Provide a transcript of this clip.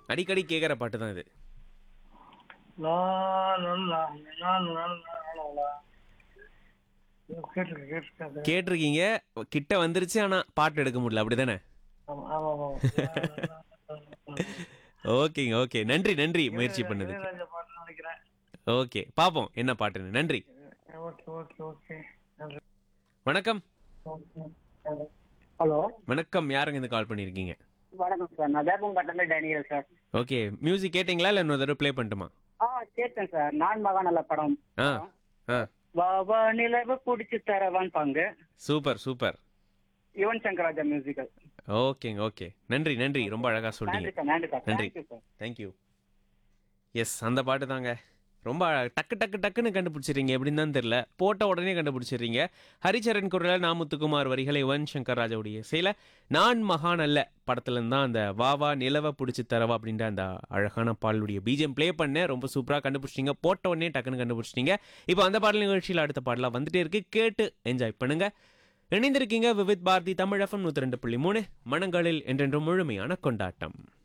அடிக்கடி கேட்குற பாட்டு தான் இது லா, லா, லா, லா, லா, லா, லா, லா. கேட்டிருக்கேன், கேட்டிருக்கேன் அது. கேட்டிருக்கீங்க கிட்ட வந்துருச்சு ஆனா பாட்டு எடுக்க முடியல அப்படிதானே ஆமா, ஆமா, ஆமா. ஓகேங்க ஓகே நன்றி நன்றி முயற்சி பண்ணதுக்கு இளையராஜா பாட்டுன்னு நினைக்கிறேன். ஓகே பாப்போம் என்ன பாட்டுன்னு நன்றி ஓகே, ஓகே, ஓகே. நன்றி. வணக்கம் ஹலோ வணக்கம் யாருங்க இந்த கால் பண்ணியிருக்கீங்க வணக்கம் சார் நான் வேப்பம்பட்டில டேனியல் சார் ஓகே மியூசிக் கேட்டிங்களா இல்லை இன்னொரு தடவை ப்ளே பண்ணட்டுமா ஆ கேட்டேன் சார் நான் மகாநல்ல படம் ஆ ஆ வா வா நிலவு பிடிச்சி தரவான் பாங்க super super Yuvan Shankar Raja musical ஓகேங்க ஓகே நன்றி நன்றி ரொம்ப அழகா நன்றி சொல்றீங்க சார் நன்றி சார் நன்றி தேங்க்யூ சார் தேங்க்யூ எஸ் அந்த பாட்டு தாங்க ரொம்ப அழ- டக்கு டக்கு டக்குன்னு கண்டுபிடிச்சிடுறீங்க எப்படின்னு தான் தெரியல போட்ட உடனே கண்டுபிடிச்சிடுறீங்க ஹரிச்சரன் குரலில் நாமுத்துக்குமார் வரிகளை யுவன் சங்கர் ராஜாவுடைய இசையில் நான் மகான் அல்ல படத்துலேருந்து தான் அந்த வா வா நிலவை பிடிச்சி தரவா அப்படின்ற அந்த அழகான பாடலுடைய பீஜம் ப்ளே பண்ணேன் ரொம்ப சூப்பராக கண்டுபிடிச்சிங்க போட்ட உடனே டக்குன்னு கண்டுபிடிச்சிட்டீங்க இப்போ அந்த பாடல் நிகழ்ச்சியில் அடுத்த பாடலாக வந்துட்டே இருக்கு கேட்டு என்ஜாய் பண்ணுங்க இணைந்திருக்கீங்க விவித் பாரதி தமிழ் எஃப்எம் நூற்றி ரெண்டு புள்ளி மூணு மனங்களில் என்றென்றும் முழுமையான கொண்டாட்டம்